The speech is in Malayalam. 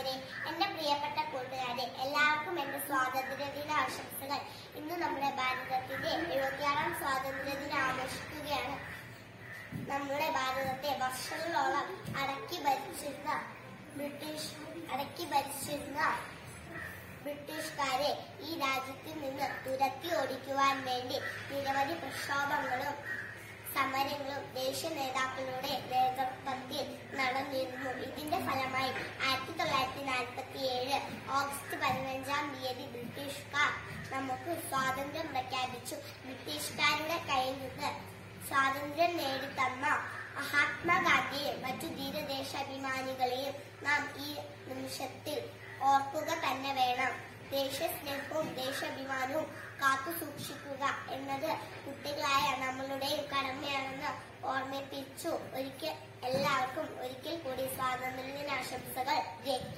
അധ്യാപകരെ എന്റെ പ്രിയപ്പെട്ട കൂട്ടുകാരെ എല്ലാവർക്കും എന്റെ സ്വാതന്ത്ര്യ ദിന ആശംസകൾ ഇന്ന് നമ്മുടെ ഭാരതത്തിന്റെ എഴുപത്തിയാറാം സ്വാതന്ത്ര്യ ദിനം ആഘോഷിക്കുകയാണ് നമ്മുടെ ഭാരതത്തെ വർഷങ്ങളോളം അടക്കി ഭരിച്ചിരുന്ന ബ്രിട്ടീഷ് അടക്കി ഭരിച്ചിരുന്ന ബ്രിട്ടീഷുകാരെ ഈ രാജ്യത്തിൽ നിന്ന് തുരത്തി ഓടിക്കുവാൻ വേണ്ടി നിരവധി പ്രക്ഷോഭങ്ങളും സമരങ്ങളും ദേശീയ നേതാക്കളുടെ നേതൃത്വത്തിൽ നടന്നിരുന്നു ഇതിന്റെ ഫലമായി ആയിരത്തി തൊള്ളായിരത്തി നാൽപ്പത്തി ഏഴ് ഓഗസ്റ്റ് പതിനഞ്ചാം തീയതി ബ്രിട്ടീഷുകാർ നമുക്ക് സ്വാതന്ത്ര്യം പ്രഖ്യാപിച്ചു ബ്രിട്ടീഷുകാരുടെ കയ്യിൽ നിന്ന് സ്വാതന്ത്ര്യം നേടിത്തന്ന മഹാത്മാഗാന്ധിയെയും മറ്റു ധീരദേശാഭിമാനികളെയും നാം ഈ നിമിഷത്തിൽ ഓർക്കുക തന്നെ വേണം ദേശസ്നേഹവും ദേശാഭിമാനവും കാത്തു സൂക്ഷിക്കുക എന്നത് കുട്ടികളായ നമ്മളുടെയും കടമയാണെന്ന് ഓർമ്മിപ്പിച്ചു ഒരിക്കൽ എല്ലാവർക്കും ഒരിക്കൽ കൂടി സ്വാതന്ത്ര്യ ദിനാശംസകൾ ജയ്